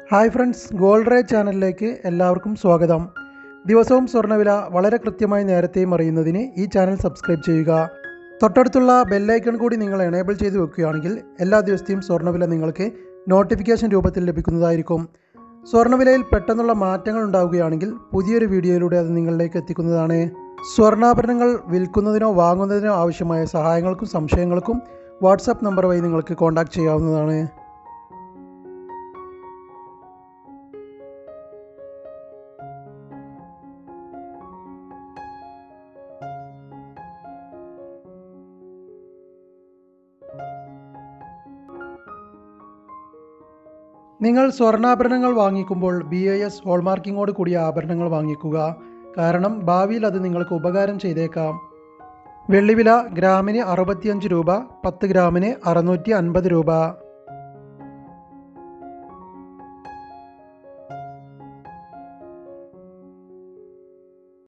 hi friends gold ray ചാനലിലേക്ക് എല്ലാവർക്കും സ്വാഗതം ദിവസവും സ്വർണ്ണവില വളരെ കൃത്യമായി നേരത്തെയും അറിയുന്നതിന് ഈ ചാനൽ സബ്സ്ക്രൈബ് ചെയ്യുക തൊട്ടടുത്തുള്ള ബെല്ലൈക്കൺ കൂടി നിങ്ങൾ എനേബിൾ ചെയ്ത് വെക്കുകയാണെങ്കിൽ എല്ലാ ദിവസത്തെയും സ്വർണ്ണവില നിങ്ങൾക്ക് നോട്ടിഫിക്കേഷൻ രൂപത്തിൽ ലഭിക്കുന്നതായിരിക്കും സ്വർണ്ണവിലയിൽ പെട്ടെന്നുള്ള മാറ്റങ്ങൾ ഉണ്ടാവുകയാണെങ്കിൽ പുതിയൊരു വീഡിയോയിലൂടെ അത് നിങ്ങളിലേക്ക് എത്തിക്കുന്നതാണ് സ്വർണ്ണാഭരണങ്ങൾ വിൽക്കുന്നതിനോ വാങ്ങുന്നതിനോ ആവശ്യമായ സഹായങ്ങൾക്കും സംശയങ്ങൾക്കും വാട്സാപ്പ് നമ്പർ വഴി നിങ്ങൾക്ക് കോൺടാക്റ്റ് ചെയ്യാവുന്നതാണ് നിങ്ങൾ സ്വർണ്ണാഭരണങ്ങൾ വാങ്ങിക്കുമ്പോൾ ബി ഐ എസ് ഹോൾമാർക്കിങ്ങോട് കൂടിയ ആഭരണങ്ങൾ വാങ്ങിക്കുക കാരണം ഭാവിയിൽ അത് നിങ്ങൾക്ക് ഉപകാരം ചെയ്തേക്കാം വെള്ളിവില ഗ്രാമിന് അറുപത്തിയഞ്ച് രൂപ പത്ത് ഗ്രാമിന് അറുന്നൂറ്റി അൻപത് രൂപ